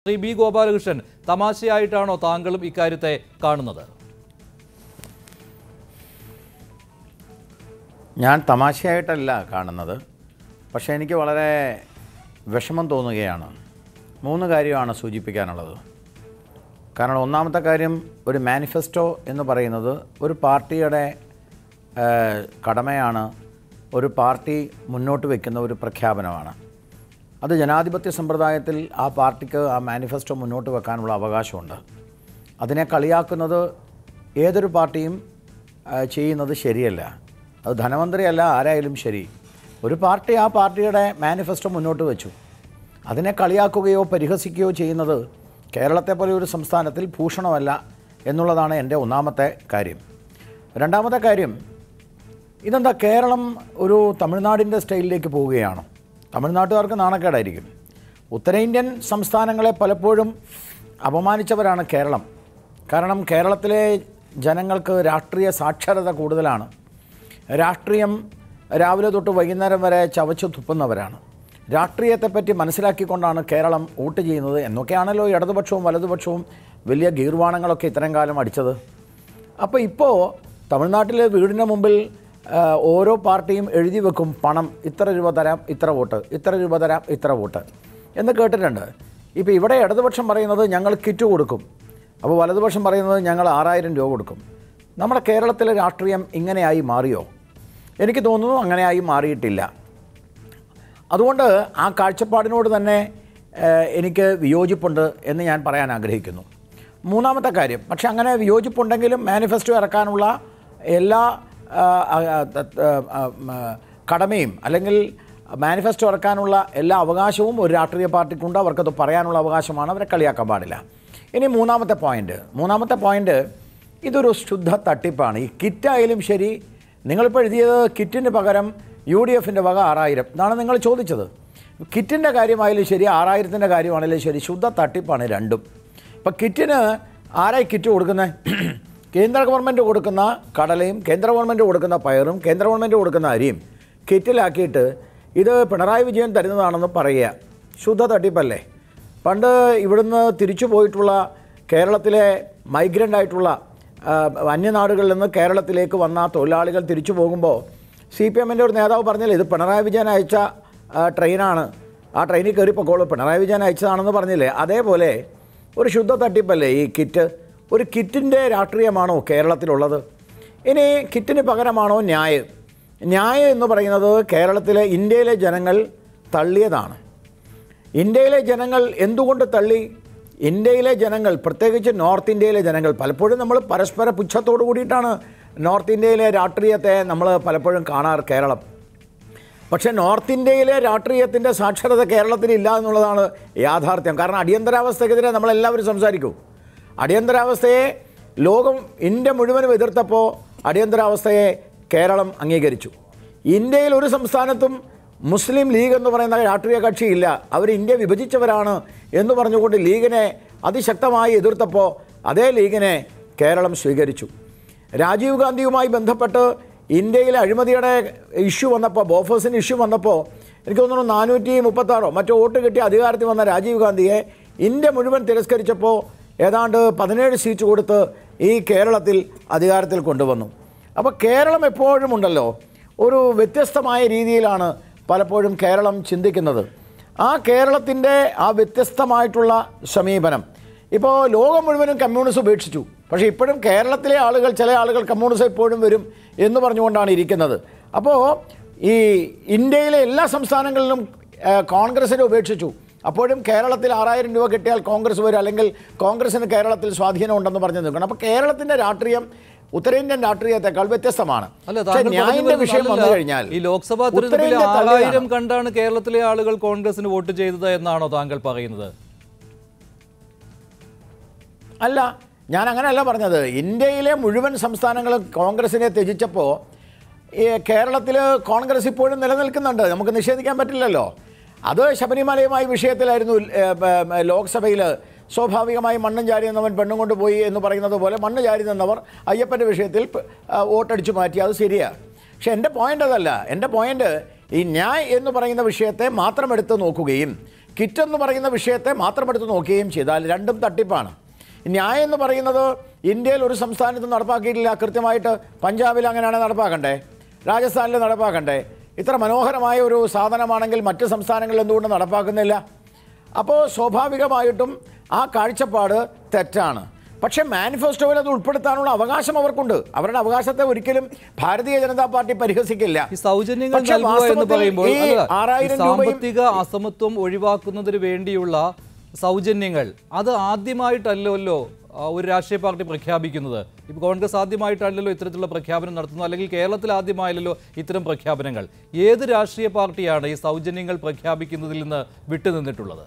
Shri B Gopalakrishnan തമാശയായിട്ടാണോ താങ്കളും ഇക്കാര്യത്തെ കാണുന്നത് ഞാൻ തമാശയായിട്ടല്ല കാണുന്നത് പക്ഷേ എനിക്ക് വളരെ വിഷമം തോന്നുകയാണ് മൂന്ന് കാര്യമാണ് സൂചിപ്പിക്കാനുള്ളത് കാരണം ഒന്നാമത്തെ കാര്യം ഒരു മാനിഫെസ്റ്റോ എന്ന് പറയുന്നത് ഒരു പാർട്ടിയുടെ ഏഹ്, കടമയാണ് ഒരു പാർട്ടി മുന്നോട്ട് വയ്ക്കുന്ന ഒരു പ്രഖ്യാപനമാണ് അത് ജനാധിപത്യ സമ്പ്രദായത്തിൽ ആ പാർട്ടിക്ക് ആ മാനിഫെസ്റ്റോ മുന്നോട്ട് വെക്കാനുള്ള അവകാശമുണ്ട് അതിനെ കളിയാക്കുന്നത് ഏതൊരു പാർട്ടിയും ആ, ചെയ്യുന്നത് ശരിയല്ല അത് ധനമന്ത്രിയല്ല ആരായാലും ശരി ഒരു പാർട്ടി ആ പാർട്ടിയുടെ മാനിഫെസ്റ്റോ മുന്നോട്ട് വെച്ചു അതിനെ കളിയാക്കുകയോ പരിഹസിക്കുകയോ ചെയ്യുന്നത് കേരളത്തെ പോലെ ഒരു സംസ്ഥാനത്തിൽ ഭൂഷണമല്ല എന്നുള്ളതാണ് എൻ്റെ ഒന്നാമത്തെ കാര്യം രണ്ടാമത്തെ കാര്യം ഇതെന്താ കേരളം ഒരു തമിഴ്നാടിൻ്റെ സ്റ്റൈലിലേക്ക് പോവുകയാണോ തമിഴ്നാട്ടുകാർക്ക് നാണക്കേടായിരിക്കും ഉത്തരേന്ത്യൻ സംസ്ഥാനങ്ങളെ പലപ്പോഴും അപമാനിച്ചവരാണ് കേരളം കാരണം കേരളത്തിലെ ജനങ്ങൾക്ക് രാഷ്ട്രീയ സാക്ഷരത കൂടുതലാണ് രാഷ്ട്രീയം രാവിലെ തൊട്ട് വൈകുന്നേരം വരെ ചവച്ചു തുപ്പുന്നവരാണ് രാഷ്ട്രീയത്തെപ്പറ്റി മനസ്സിലാക്കിക്കൊണ്ടാണ് കേരളം വോട്ട് ചെയ്യുന്നത് എന്നൊക്കെയാണല്ലോ ഇടതുപക്ഷവും വലതുപക്ഷവും വലിയ ഗീർവാണങ്ങളൊക്കെ ഇത്രയും കാലം അടിച്ചത് അപ്പോൾ ഇപ്പോൾ തമിഴ്നാട്ടിലെ വീടിന് മുമ്പിൽ ആ, ഓരോ പാർട്ടിയും എഴുതി വെക്കും പണം ഇത്ര രൂപ തരാം ഇത്ര വോട്ട് ഇത്ര രൂപ തരാം ഇത്ര വോട്ട് എന്ന് കേട്ടിട്ടുണ്ട് ഇപ്പോൾ ഇവിടെ ഇടതുപക്ഷം പറയുന്നത് ഞങ്ങൾ കിറ്റ് കൊടുക്കും അപ്പോൾ വലതുപക്ഷം പറയുന്നത് ഞങ്ങൾ ആറായിരം രൂപ കൊടുക്കും നമ്മുടെ കേരളത്തിലെ രാഷ്ട്രീയം ഇങ്ങനെയായി മാറിയോ എനിക്ക് തോന്നുന്നു അങ്ങനെയായി മാറിയിട്ടില്ല അതുകൊണ്ട് ആ കാഴ്ചപ്പാടിനോട് തന്നെ ഏഹ്, എനിക്ക് വിയോജിപ്പുണ്ട് എന്ന് ഞാൻ പറയാൻ ആഗ്രഹിക്കുന്നു മൂന്നാമത്തെ കാര്യം പക്ഷെ അങ്ങനെ വിയോജിപ്പുണ്ടെങ്കിലും മാനിഫെസ്റ്റോ ഇറക്കാനുള്ള എല്ലാ ആ, ആ, ത- ആ, ആ, കടമയും അല്ലെങ്കിൽ മാനിഫെസ്റ്റോ ഇറക്കാനുള്ള എല്ലാ അവകാശവും ഒരു രാഷ്ട്രീയ പാർട്ടിക്കുണ്ട് അവർക്കത് പറയാനുള്ള അവകാശമാണ് അവരെ കളിയാക്കാൻ പാടില്ല ഇനി മൂന്നാമത്തെ പോയിന്റ് മൂന്നാമത്തെ പോയിന്റ് ഇതൊരു ശുദ്ധ തട്ടിപ്പാണ് ഈ കിറ്റായാലും ശരി നിങ്ങളിപ്പോൾ എഴുതിയത് കിറ്റിന് പകരം യു ഡി എഫിൻ്റെ വക ആറായിരം ഇതാണ് നിങ്ങൾ ചോദിച്ചത് കിറ്റിൻ്റെ കാര്യമായാലും ശരി ആറായിരത്തിൻ്റെ കാര്യമാണെങ്കിലും ശരി ശുദ്ധ തട്ടിപ്പാണ് രണ്ടും ഇപ്പം കിറ്റിന് ആരായി കിറ്റ് കൊടുക്കുന്നത് കേന്ദ്ര ഗവൺമെൻറ് കൊടുക്കുന്ന കടലയും കേന്ദ്ര ഗവൺമെൻറ് കൊടുക്കുന്ന പയറും കേന്ദ്ര ഗവൺമെൻറ് കൊടുക്കുന്ന അരിയും കിറ്റിലാക്കിയിട്ട് ഇത് പിണറായി വിജയൻ തരുന്നതാണെന്ന് പറയുക ശുദ്ധ തട്ടിപ്പല്ലേ പണ്ട് ഇവിടുന്ന് തിരിച്ചു പോയിട്ടുള്ള കേരളത്തിലെ മൈഗ്രൻ്റ് ആയിട്ടുള്ള ആ, അന്യനാടുകളിൽ നിന്ന് കേരളത്തിലേക്ക് വന്ന തൊഴിലാളികൾ തിരിച്ചു പോകുമ്പോൾ സി പി എമ്മിൻ്റെ ഒരു നേതാവ് പറഞ്ഞില്ലേ ഇത് പിണറായി വിജയൻ അയച്ച ആ, ട്രെയിനാണ് ആ ട്രെയിനിൽ കയറി പൊക്കോളൂ പിണറായി വിജയൻ അയച്ചതാണെന്ന് പറഞ്ഞില്ലേ അതേപോലെ ഒരു ശുദ്ധ തട്ടിപ്പല്ലേ ഈ കിറ്റ് ഒരു കിറ്റിൻ്റെ രാഷ്ട്രീയമാണോ കേരളത്തിലുള്ളത് ഇനി കിറ്റിന് പകരമാണോ ന്യായം ന്യായം എന്ന് പറയുന്നത് കേരളത്തിലെ ഇന്ത്യയിലെ ജനങ്ങൾ തള്ളിയതാണ് ഇന്ത്യയിലെ ജനങ്ങൾ എന്തുകൊണ്ട് തള്ളി ഇന്ത്യയിലെ ജനങ്ങൾ പ്രത്യേകിച്ച് നോർത്ത് ഇന്ത്യയിലെ ജനങ്ങൾ പലപ്പോഴും നമ്മൾ പരസ്പര പുച്ഛത്തോടു കൂടിയിട്ടാണ് നോർത്ത് ഇന്ത്യയിലെ രാഷ്ട്രീയത്തെ നമ്മൾ പലപ്പോഴും കാണാറ് കേരളം പക്ഷേ നോർത്ത് ഇന്ത്യയിലെ രാഷ്ട്രീയത്തിൻ്റെ സാക്ഷരത കേരളത്തിലില്ല എന്നുള്ളതാണ് യാഥാർത്ഥ്യം കാരണം അടിയന്തരാവസ്ഥക്കെതിരെ നമ്മളെല്ലാവരും സംസാരിക്കും അടിയന്തരാവസ്ഥയെ ലോകം ഇന്ത്യ മുഴുവനും എതിർത്തപ്പോൾ അടിയന്തരാവസ്ഥയെ കേരളം അംഗീകരിച്ചു ഇന്ത്യയിൽ ഒരു സംസ്ഥാനത്തും മുസ്ലിം ലീഗ് എന്ന് പറയുന്ന രാഷ്ട്രീയ കക്ഷിയില്ല അവർ ഇന്ത്യ വിഭജിച്ചവരാണ് എന്ന് പറഞ്ഞുകൊണ്ട് ലീഗിനെ അതിശക്തമായി എതിർത്തപ്പോൾ അതേ ലീഗിനെ കേരളം സ്വീകരിച്ചു രാജീവ് ഗാന്ധിയുമായി ബന്ധപ്പെട്ട് ഇന്ത്യയിലെ അഴിമതിയുടെ ഇഷ്യൂ വന്നപ്പോൾ ബോഫേഴ്സിന് ഇഷ്യൂ വന്നപ്പോൾ എനിക്ക് തോന്നുന്നു നാനൂറ്റി മുപ്പത്താറോ മറ്റോ വോട്ട് കിട്ടി അധികാരത്തിൽ വന്ന രാജീവ് ഗാന്ധിയെ ഇന്ത്യ മുഴുവൻ തിരസ്കരിച്ചപ്പോൾ ഏതാണ്ട് പതിനേഴ് സീറ്റ് കൊടുത്ത് ഈ കേരളത്തിൽ അധികാരത്തിൽ കൊണ്ടുവന്നു അപ്പോൾ കേരളം എപ്പോഴും ഉണ്ടല്ലോ ഒരു വ്യത്യസ്തമായ രീതിയിലാണ് പലപ്പോഴും കേരളം ചിന്തിക്കുന്നത് ആ കേരളത്തിൻ്റെ ആ വ്യത്യസ്തമായിട്ടുള്ള സമീപനം ഇപ്പോൾ ലോകം മുഴുവനും കമ്മ്യൂണിസം ഉപേക്ഷിച്ചു പക്ഷേ ഇപ്പോഴും കേരളത്തിലെ ആളുകൾ ചില ആളുകൾ കമ്മ്യൂണിസം ഇപ്പോഴും വരും എന്ന് പറഞ്ഞുകൊണ്ടാണ് ഇരിക്കുന്നത് അപ്പോൾ ഈ ഇന്ത്യയിലെ എല്ലാ സംസ്ഥാനങ്ങളിലും ആ, കോൺഗ്രസിനെ ഉപേക്ഷിച്ചു അപ്പോഴും കേരളത്തിൽ ആറായിരം രൂപ കിട്ടിയാൽ കോൺഗ്രസ് വരും അല്ലെങ്കിൽ കോൺഗ്രസിന് കേരളത്തിൽ സ്വാധീനം ഉണ്ടെന്ന് പറഞ്ഞു നിൽക്കണം അപ്പോൾ കേരളത്തിൻ്റെ രാഷ്ട്രീയം ഉത്തരേന്ത്യൻ രാഷ്ട്രീയത്തെക്കാൾ വ്യത്യസ്തമാണ് അല്ല പക്ഷേ താങ്കൾ ന്യായന്റെ പറഞ്ഞത് വിഷയം വന്നു നല്ലതല്ല. കഴിഞ്ഞാൽ ഈ ലോക്സഭാ തെരഞ്ഞെടുപ്പിൽ ഉത്തരേന്ത്യ തള്ളുകയാണ്. ആറായിരം കണ്ടാണ് കേരളത്തിലെ ആളുകൾ കോൺഗ്രസിന് വോട്ട് ചെയ്തത് എന്നാണോ താങ്കൾ പറയുന്നത് അല്ല ഞാൻ അങ്ങനെയല്ല പറഞ്ഞത് ഇന്ത്യയിലെ മുഴുവൻ സംസ്ഥാനങ്ങളും കോൺഗ്രസിനെ ത്യജിച്ചപ്പോൾ ഈ കേരളത്തിൽ കോൺഗ്രസ് ഇപ്പോഴും നിലനിൽക്കുന്നുണ്ട് നമുക്ക് നിഷേധിക്കാൻ പറ്റില്ലല്ലോ അത് ശബരിമലയുമായി വിഷയത്തിലായിരുന്നു ഏ, ബ- ബ- ലോക്സഭയിൽ സ്വാഭാവികമായി മണ്ണും ചാരി നിന്നവൻ പെണ്ണും കൊണ്ട് പോയി എന്ന് പറയുന്നത് പോലെ മണ്ണ് ചാരി നിന്നവർ അയ്യപ്പൻ്റെ വിഷയത്തിൽ പ- ആ, വോട്ടടിച്ചു മാറ്റി അത് ശരിയാണ് പക്ഷെ എൻ്റെ പോയിൻ്റ് അതല്ല എൻ്റെ പോയിൻ്റ് ഈ ന്യായ് എന്ന് പറയുന്ന വിഷയത്തെ മാത്രം എടുത്ത് നോക്കുകയും കിറ്റ് എന്ന് പറയുന്ന വിഷയത്തെ മാത്രം എടുത്ത് നോക്കുകയും ചെയ്താൽ രണ്ടും തട്ടിപ്പാണ് ന്യായം എന്ന് പറയുന്നത് ഇന്ത്യയിൽ ഒരു സംസ്ഥാനത്തും നടപ്പാക്കിയിട്ടില്ല കൃത്യമായിട്ട് പഞ്ചാബിൽ അങ്ങനെയാണ് നടപ്പാക്കണ്ടേ രാജസ്ഥാനിൽ നടപ്പാക്കണ്ടേ ഇത്ര മനോഹരമായ ഒരു സാധനമാണെങ്കിൽ മറ്റ് സംസ്ഥാനങ്ങളിൽ എന്തുകൊണ്ട് നടപ്പാക്കുന്നില്ല അപ്പോൾ സ്വാഭാവികമായിട്ടും ആ കാഴ്ചപ്പാട് തെറ്റാണ് പക്ഷേ മാനിഫെസ്റ്റോയിൽ അത് ഉൾപ്പെടുത്താനുള്ള അവകാശം അവർക്കുണ്ട് അവരുടെ അവകാശത്തെ ഒരിക്കലും ഭാരതീയ ജനതാ പാർട്ടി പരിഹസിക്കില്ല ഈ സൗജന്യങ്ങൾ പക്ഷേ നൽകുക എന്ന് വാസ്തവത്തിൽ പറയുമ്പോൾ ഈ അല്ല, ഈ ആറായിരം രൂപയും സാമ്പത്തിക അസമത്വം ഒഴിവാക്കുന്നതിന് വേണ്ടിയുള്ള സൗജന്യങ്ങൾ അത് ആദ്യമായിട്ടല്ലല്ലോ ആ, ഒരു രാഷ്ട്രീയ പാർട്ടി പ്രഖ്യാപിക്കുന്നത് ഇപ്പോൾ കോൺഗ്രസ് ആദ്യമായിട്ടല്ലല്ലോ ഇത്തരത്തിലുള്ള പ്രഖ്യാപനം നടത്തുന്നത് അല്ലെങ്കിൽ കേരളത്തിൽ ആദ്യമായല്ലോ ഇത്തരം പ്രഖ്യാപനങ്ങൾ ഏത് രാഷ്ട്രീയ പാർട്ടിയാണ് ഈ സൗജന്യങ്ങൾ പ്രഖ്യാപിക്കുന്നതിൽ നിന്ന് വിട്ടുനിന്നിട്ടുള്ളത്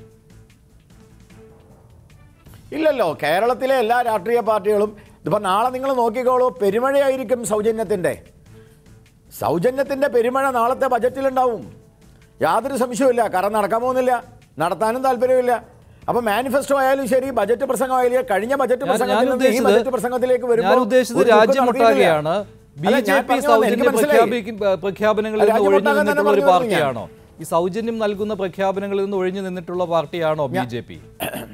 ഇല്ലല്ലോ കേരളത്തിലെ എല്ലാ രാഷ്ട്രീയ പാർട്ടികളും ഇതിപ്പോൾ നാളെ നിങ്ങൾ നോക്കിക്കോളൂ പെരുമഴയായിരിക്കും സൗജന്യത്തിൻ്റെ സൗജന്യത്തിൻ്റെ പെരുമഴ നാളത്തെ ബജറ്റിലുണ്ടാവും യാതൊരു സംശയവുമില്ല കാരണം നടക്കാൻ പോകുന്നില്ല നടത്താനും താല്പര്യമില്ല അപ്പോൾ മാനിഫെസ്റ്റോ ആയാലും ശരി ബജറ്റ് പ്രസംഗമായാലും കഴിഞ്ഞ ബജറ്റ് ഞാൻ- ഞാൻ പ്രസംഗത്തിൽ നിന്ന് ഈ ബജറ്റ് പ്രസംഗത്തിലേക്ക് ഉദ്ദേശിച്ചത് വരുമ്പോൾ ഞാൻ ഉദ്ദേശിച്ചത് ഒരു ദുഃഖം രാജ്യമൊട്ടാകെയാണ് ബി അല്ല, ജെ ഞാൻ പി പറഞ്ഞത് സൗജന്യ എനിക്ക് മനസ്സിലായി. പ്രഖ്യാപിക്കുന്ന പ്രഖ്യാപനങ്ങളിൽ നിന്ന് ഒഴിഞ്ഞു രാജ്യമൊട്ടാകെ തന്നെ നിന്നിട്ടുള്ള ഒരു പറഞ്ഞു വരുന്നു ഞാൻ. പാർട്ടിയാണോ ഈ സൗജന്യം നൽകുന്ന പ്രഖ്യാപനങ്ങളിൽ നിന്ന് ഒഴിഞ്ഞു നിന്നിട്ടുള്ള പാർട്ടിയാണോ ബി ജെ പി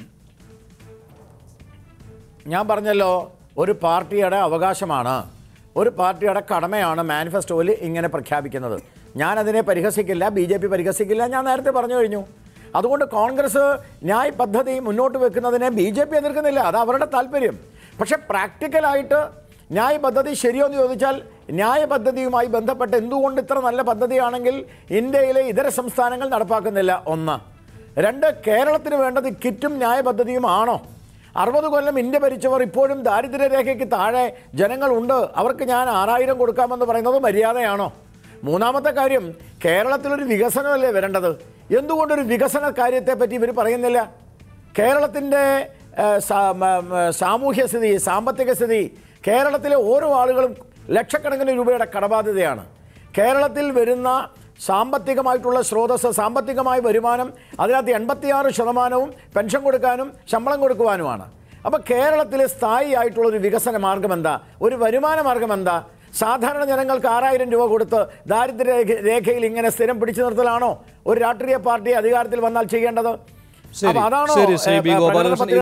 ഞാൻ പറഞ്ഞല്ലോ ഒരു പാർട്ടിയുടെ അവകാശമാണ് ഒരു പാർട്ടിയുടെ കടമയാണ് മാനിഫെസ്റ്റോയിൽ ഇങ്ങനെ പ്രഖ്യാപിക്കുന്നത് ഞാനതിനെ പരിഹസിക്കില്ല ബി ജെ പി പരിഹസിക്കില്ല ഞാൻ നേരത്തെ പറഞ്ഞു കഴിഞ്ഞു അതുകൊണ്ട് കോൺഗ്രസ് ന്യായ് പദ്ധതി മുന്നോട്ട് വെക്കുന്നതിനെ ബി ജെ പി എതിർക്കുന്നില്ല അത് അവരുടെ താല്പര്യം പക്ഷെ പ്രാക്ടിക്കലായിട്ട് ന്യായ് പദ്ധതി ശരിയോ എന്ന് ചോദിച്ചാൽ ന്യായ പദ്ധതിയുമായി ബന്ധപ്പെട്ട് എന്തുകൊണ്ട് ഇത്ര നല്ല പദ്ധതിയാണെങ്കിൽ ഇന്ത്യയിലെ ഇതര സംസ്ഥാനങ്ങൾ നടപ്പാക്കുന്നില്ല ഒന്ന് രണ്ട് കേരളത്തിന് വേണ്ടത് കിറ്റും ന്യായ പദ്ധതിയും ആണോ അറുപത് കൊല്ലം ഇന്ത്യ ഭരിച്ചവർ ഇപ്പോഴും ദാരിദ്ര്യരേഖയ്ക്ക് താഴെ ജനങ്ങളുണ്ട് അവർക്ക് ഞാൻ ആറായിരം കൊടുക്കാമെന്ന് പറയുന്നത് മര്യാദയാണോ മൂന്നാമത്തെ കാര്യം കേരളത്തിലൊരു വികസനമല്ലേ വരേണ്ടത് എന്തുകൊണ്ടൊരു വികസന കാര്യത്തെപ്പറ്റി ഇവർ പറയുന്നില്ല കേരളത്തിൻ്റെ ഏഹ്, സാ- മ- മ- സാമൂഹ്യ സ്ഥിതി സാമ്പത്തിക സ്ഥിതി കേരളത്തിലെ ഓരോ ആളുകളും ലക്ഷക്കണക്കിന് രൂപയുടെ കടബാധ്യതയാണ് കേരളത്തിൽ വരുന്ന സാമ്പത്തികമായിട്ടുള്ള സ്രോതസ് സാമ്പത്തികമായ വരുമാനം അതിനകത്ത് എൺപത്തിയാറ് ശതമാനവും പെൻഷൻ കൊടുക്കാനും ശമ്പളം കൊടുക്കുവാനുമാണ് അപ്പോൾ കേരളത്തിലെ സ്ഥായിയായിട്ടുള്ള ഒരു വികസന മാർഗം എന്താ ഒരു വരുമാന മാർഗം എന്താ സാധാരണ ജനങ്ങൾക്ക് ആറായിരം രൂപ കൊടുത്ത് ദാരിദ്ര്യ രേഖ- രേഖയിൽ ഇങ്ങനെ സ്ഥിരം പിടിച്ചു നിർത്തലാണോ ഒരു രാഷ്ട്രീയ പാർട്ടി അധികാരത്തിൽ വന്നാൽ ചെയ്യേണ്ടത് ശരി അപ്പോൾ അതാണോ ശരി ശ്രീ ഏ, ബി പ്രകടന ഗോപാലകൃഷ്ണൻ പത്രിക